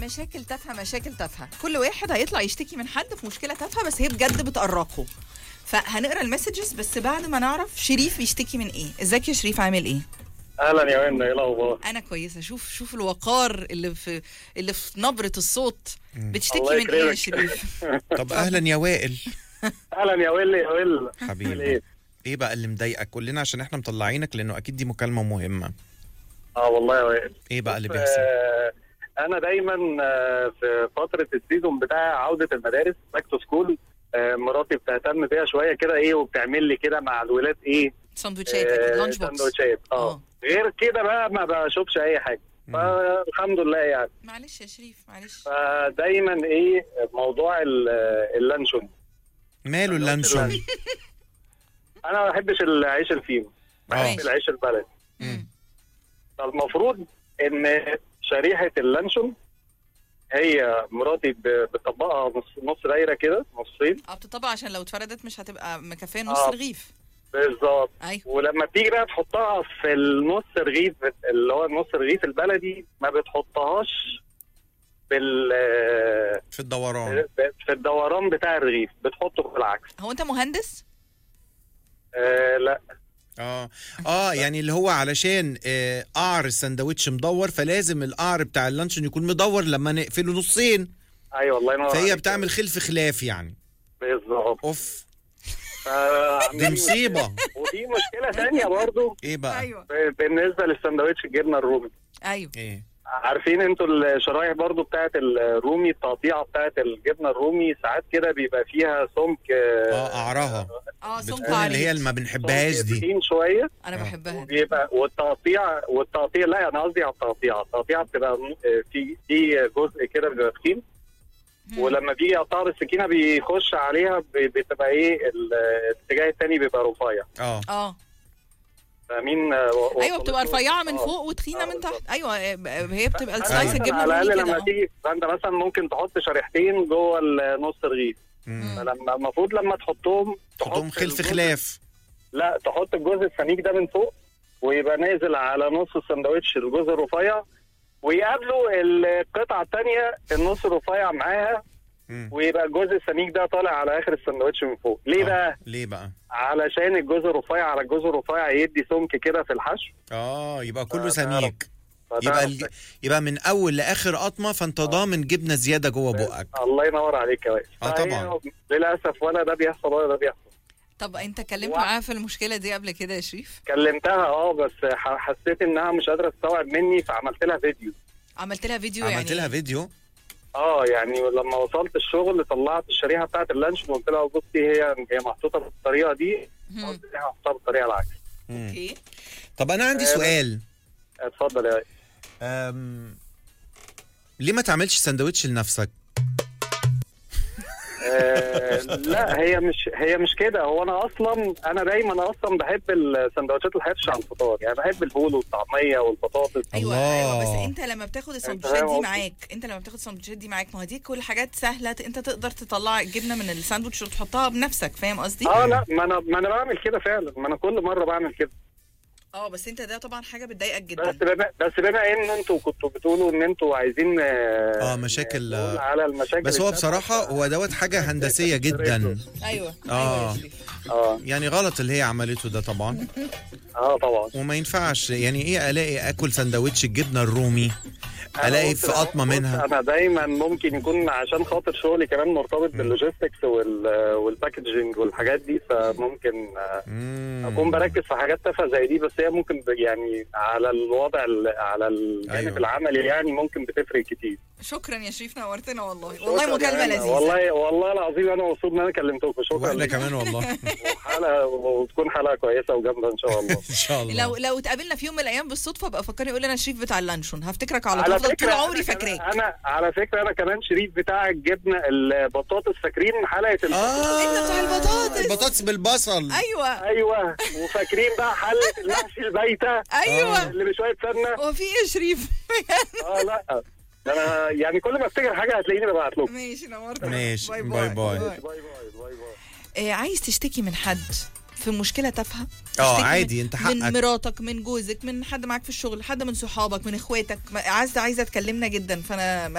مشاكل تافهه مشاكل تافهه كل واحد هيطلع يشتكي من حد في مشكله تافهه بس هي بجد بتقرقه فهنقرا المسجز بس بعد ما نعرف شريف بيشتكي من ايه ازيك يا شريف عامل ايه اهلا يا وين ايه الاخبار انا كويسه شوف شوف الوقار اللي في اللي في نبره الصوت بتشتكي الله من ايه يا يكرمك. شريف طب اهلا يا وائل اهلا يا ويل يا ويل عامل حبيبي ايه ايه بقى اللي مضايقك قول لنا عشان احنا مطلعينك لانه اكيد دي مكالمه مهمه اه والله يا ويل ايه بقى اللي بيحصل آه، انا دايما آه، في فتره السيزون بتاع عوده المدارس باك تو سكول مراتي بتهتم بيها شويه كده ايه وبتعمل لي كده مع الولاد ايه سندوتشات اكيد آه، لانش بوكس سندوتشات آه. اه غير كده بقى ما بشوفش اي حاجه فالحمد لله يعني معلش يا شريف معلش فدايما ايه موضوع ال- اللانشون ماله اللانشون انا ما بحبش العيش الفينو بحب اه العيش البلدي مم. فالمفروض ان شريحه اللانشون هي مراتي ب- بتطبقها نص نص دايره كده نصين اه بتطبق عشان لو اتفردت مش هتبقى مكفيه نص آه. رغيف بالظبط ايوه ولما بتيجي بقى تحطها في النص رغيف اللي هو النص رغيف البلدي ما بتحطهاش بال في الدوران في الدوران بتاع الرغيف بتحطه بالعكس هو انت مهندس آه لا اه اه يعني اللي هو علشان آه قعر السندوتش مدور فلازم القعر بتاع اللانشون يكون مدور لما نقفله نصين ايوه الله ينور فهي عليك. بتعمل خلف خلاف يعني بالظبط اوف ف- دي مصيبه وفي مشكله ثانيه برضو ايه بقى ايوه ب- بالنسبه للسندوتش الجبنه الرومي ايوه ايه عارفين انتوا الشرايح برضو بتاعت الرومي التقطيعه بتاعت الجبنه الرومي ساعات كده بيبقى فيها سمك اه قعرها اه سمك بتكون اللي هي اللي ما بنحبهاش سمك دي تخين شويه انا آه. بحبها دي. وبيبقى والتقطيع والتقطيع لا انا قصدي على التقطيع التقطيع بتبقى م- في في جزء كده بيبقى تخين مم. ولما بيجي يقطع السكينه بيخش عليها ب- بتبقى ايه ال- الاتجاه الثاني بيبقى رفيع اه اه فاهمين آه، و- ايوه بتبقى وصلتوا؟ رفيعه من آه. فوق وتخينه آه، من تحت بالظبط. ايوه آه، هي بتبقى فأنت السلايس مثلاً الجبنه على الرومي الاقل كده لما اه تيجي فانت مثلا ممكن تحط شريحتين جوه النص رغيف مم. فلما المفروض لما تحطهم تحطهم تحط خلف الجزء- خلاف لا تحط الجزء السميك ده من فوق ويبقى نازل على نص السندوتش الجزء الرفيع ويقابله القطعه الثانيه النص الرفيع معاها مم. ويبقى الجزء السميك ده طالع على اخر السندوتش من فوق ليه آه. بقى ليه بقى علشان الجزء الرفيع على الجزء الرفيع يدي سمك كده في الحشو اه يبقى كله فتعرف- سميك فتعرف- يبقى ال... يبقى من اول لاخر قطمه فانت ضامن جبنه زياده جوه بقك الله ينور عليك يا وائل آه فهي طبعا. للاسف ولا ده بيحصل ولا ده بيحصل طب انت اتكلمت وا- معاها في المشكله دي قبل كده يا شريف كلمتها اه بس ح- حسيت انها مش قادره تستوعب مني فعملت لها فيديو عملت لها فيديو عملت يعني لها فيديو اه يعني لما وصلت الشغل طلعت الشريحه بتاعت اللانش وقلت لها بصي هي هي محطوطه بالطريقه دي مم. قلت لها محطوطه بالطريقه العكس مم. اوكي طب انا عندي آه، سؤال اتفضل يا وائل. أم... ليه ما تعملش سندوتش لنفسك آه لا هي مش هي مش كده هو انا اصلا انا دايما اصلا بحب السندوتشات الحرش على الفطار يعني بحب الفول والطعميه والبطاطس ايوه الله. ايوه بس انت لما بتاخد السندوتشات فاهم دي قصدي؟ معاك انت لما بتاخد السندوتشات دي معاك ما هو دي كل حاجات سهله ت- انت تقدر تطلع الجبنه من الساندوتش وتحطها بنفسك فاهم قصدي؟ اه لا ما انا ما انا بعمل كده فعلا ما انا كل مره بعمل كده اه بس انت ده طبعا حاجه بتضايقك بس جدا بما بس بما ان انتوا كنتوا بتقولوا ان انتوا عايزين آه، مشاكل، نقول على المشاكل بس هو بتاعت- بصراحه هو دوت حاجه هندسيه جدا ايوه آه. ايوه يا شريف اه يعني غلط اللي هي عملته ده طبعا اه طبعا وما ينفعش يعني ايه الاقي اكل سندوتش الجبنه الرومي أنا الاقي قلت في لها- قطمه قلت منها انا دايما ممكن يكون عشان خاطر شغلي كمان مرتبط باللوجيستكس وال والباكجينج والحاجات دي فممكن آه، مم. اكون بركز في حاجات تافهه زي دي بس هي ممكن ب- يعني على الوضع ال- على الجانب أيوة. أيوة. العملي يعني ممكن بتفرق كتير شكرا يا شريف نورتنا والله والله شكراً مكالمه يعني. لذيذه والله والله العظيم انا مبسوط ان انا كلمتكم شكرا واحنا لكم. كمان والله وحلقه وتكون حلقه كويسه وجامده ان شاء الله ان شاء الله لو لو اتقابلنا في يوم من الايام بالصدفه بقى فكرني قول لنا شريف بتاع اللانشون هفتكرك على طول على أفضل فكره طول عمري أنا كمان- فاكراك انا على فكره انا كمان شريف بتاع الجبنه البطاطس فاكرين حلقه ال- اه أنت بتاع البطاطس. البطاطس بالبصل ايوه ايوه وفاكرين بقى حله المحشي البايته ايوه اللي بشويه سمنه هو في ايه يا شريف اه لا ده انا يعني كل ما افتكر حاجه هتلاقيني ببعت لكم ماشي نورتنا ماشي. باي باي باي. باي باي باي باي آه عايز تشتكي من حد في مشكله تافهه اه تشتكي عادي من- انت من حقك مراتك من جوزك من حد معاك في الشغل حد من صحابك من اخواتك عايزه عايزه تكلمنا جدا فانا